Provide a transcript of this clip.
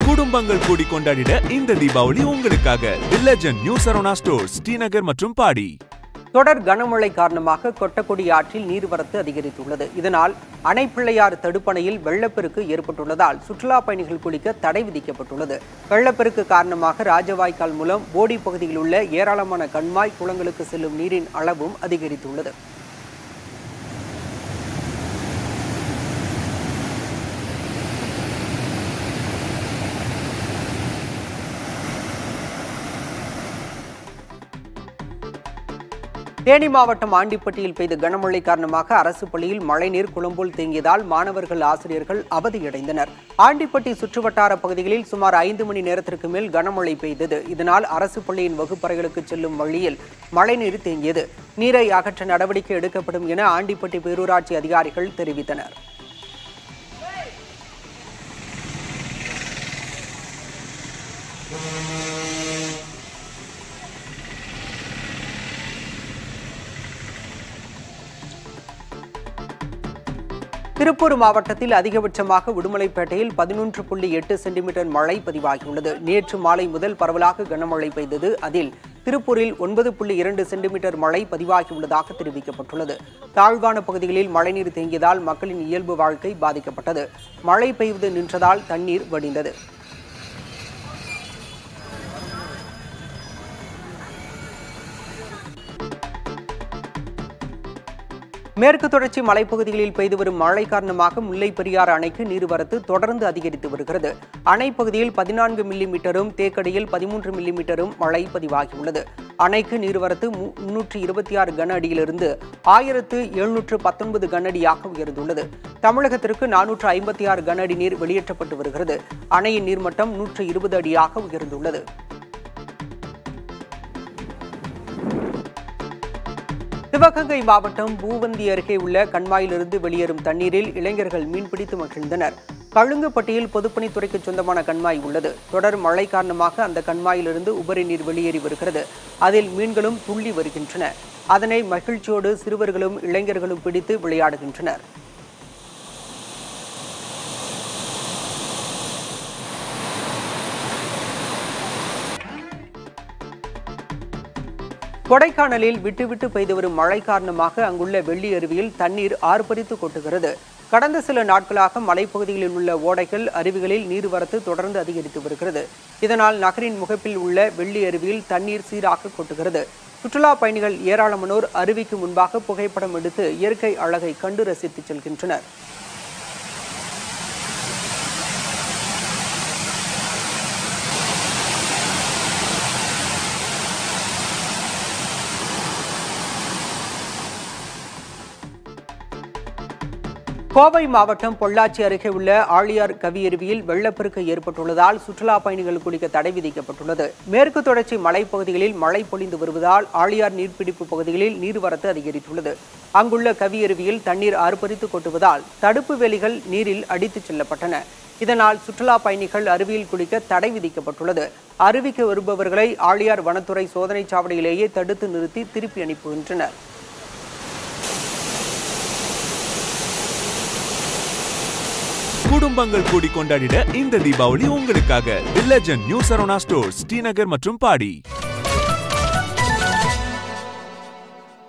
குடும்பங்கள் கூடி கொண்டாடிட இந்த தீபாவளி உங்களுக்காக the Legend New Saravana Stores Srinagar மற்றும் பாடி தொடர் கனமழை காரணமாக கொட்டக்குடி ஆற்றில் நீர்வரத்து அதிகரித்துள்ளது இதனால் அணைப்பிள்ளையார் தடுப்பணையில் வெள்ளப்பெருக்கு ஏற்பட்டுள்ளதால் சுற்றுலா பயணிகள் குளிக்க தடை விதிக்கப்பட்டுள்ளது வெள்ளப்பெருக்கு காரணமாக ராஜவாய்க்கால் மூலம் போடி பகுதியில் உள்ள ஏராளமான கண்மாய் குளங்களுக்கு செல்லும் நீரின் அளவும் அதிகரித்துள்ளது தேனி மாவட்டம் ஆண்டிப்பட்டியில் பெய்த கனமழை காரணமாக அரசு பள்ளியில் மழைநீர் குளம்போல் தேங்கியதால் மாணவர்கள் ஆசிரியர்கள் அவதியடைந்தனர் ஆண்டிப்பட்டி சுற்றுவட்டார பகுதிகளில் சுமார் ஐந்து மணி நேரத்திற்கு மேல் கனமழை பெய்தது இதனால் அரசு பள்ளியின் வகுப்பறைகளுக்கு செல்லும் வழியில் மழைநீர் தேங்கியது நீரை அகற்ற நடவடிக்கை எடுக்கப்படும் என ஆண்டிப்பட்டி பேரூராட்சி அதிகாரிகள் தெரிவித்தனர் திருப்பூர் மாவட்டத்தில் அதிகபட்சமாக உடுமலைப்பேட்டையில் பதினொன்று புள்ளி எட்டு சென்டிமீட்டர் மழை பதிவாகியுள்ளது நேற்று மாலை முதல் பரவலாக கனமழை பெய்தது அதில் திருப்பூரில் ஒன்பது புள்ளி இரண்டு சென்டிமீட்டர் மழை பதிவாகியுள்ளதாக தெரிவிக்கப்பட்டுள்ளது தாழ்வான பகுதிகளில் மழைநீர் தேங்கியதால் மக்களின் இயல்பு வாழ்க்கை பாதிக்கப்பட்டது மழை பெய்வது நின்றதால் தண்ணீர் வடிந்தது மேற்கு தொடர்ச்சி மலைப்பகுதிகளில் பெய்து வரும் மழை காரணமாக முல்லை பெரியாறு அணைக்கு நீர்வரத்து தொடர்ந்து அதிகரித்து வருகிறது அணை பகுதியில் பதினான்கு மில்லி மீட்டரும் தேக்கடியில் பதிமூன்று மில்லி மீட்டரும் மழை பதிவாகியுள்ளது அணைக்கு நீர்வரத்து முன்னூற்று இருபத்தி ஆறு கன அடியிலிருந்து ஆயிரத்து எழுநூற்று பத்தொன்பது கன அடியாக உயர்ந்துள்ளது தமிழகத்திற்கு நானூற்று ஐம்பத்தி ஆறு கன அடி நீர் வெளியேற்றப்பட்டு வருகிறது அணையின் நீர்மட்டம் நூற்று இருபது அடியாக உயர்ந்துள்ளது சிவகங்கை மாவட்டம் பூவந்தி அருகே உள்ள கண்மாயிலிருந்து வெளியேறும் தண்ணீரில் இளைஞர்கள் மீன்பிடித்து மகிழ்ந்தனர் கழுங்குப்பட்டியில் பொதுப்பணித்துறைக்கு சொந்தமான கண்மாய் உள்ளது தொடர் மழை காரணமாக அந்த கண்மாயிலிருந்து உபரி நீர் வெளியேறி வருகிறது அதில் மீன்களும் துள்ளி வருகின்றன அதனை மகிழ்ச்சியோடு சிறுவர்களும் இளைஞர்களும் பிடித்து விளையாடுகின்றனர் கொடைக்கானலில் விட்டுவிட்டு பெய்து வரும் மழை காரணமாக அங்குள்ள வெள்ளி அருவியில் தண்ணீர் ஆர்ப்பரித்து கொட்டுகிறது கடந்த சில நாட்களாக மலைப்பகுதிகளில் உள்ள ஓடைகள் அருவிகளில் நீர்வரத்து தொடர்ந்து அதிகரித்து வருகிறது இதனால் நகரின் முகப்பில் உள்ள வெள்ளி அருவியில் தண்ணீர் சீராக கொட்டுகிறது சுற்றுலா பயணிகள் ஏராளமானோர் அருவிக்கு முன்பாக புகைப்படம் எடுத்து இயற்கை அழகை கண்டு ரசித்து செல்கின்றனர் கோவை மாவட்டம் பொள்ளாச்சி அருகே உள்ள ஆழியார் கவியருவியில் வெள்ளப்பெருக்கு ஏற்பட்டுள்ளதால் சுற்றுலா பயணிகள் குளிக்க தடை விதிக்கப்பட்டுள்ளது மேற்கு தொடர்ச்சி மலைப்பகுதிகளில் மழை பொழிந்து வருவதால் ஆழியார் நீர்பிடிப்பு பகுதிகளில் நீர்வரத்து அதிகரித்துள்ளது அங்குள்ள கவியருவியில் தண்ணீர் ஆர்ப்பரித்து கொட்டுவதால் தடுப்பு வேலிகள் நீரில் அடித்துச் செல்லப்பட்டன இதனால் சுற்றுலா பயணிகள் அருவியில் குளிக்க தடை விதிக்கப்பட்டுள்ளது அருவிக்கு வருபவர்களை ஆழியார் வனத்துறை சோதனைச் சாவடியிலேயே தடுத்து நிறுத்தி திருப்பி அனுப்புகின்றனர் குடும்பங்கள் கூடி கொண்டாடிட இந்த தீபாவளி உங்களுக்காக the Legend New Saravana Stores Srinagar மற்றும் பாடி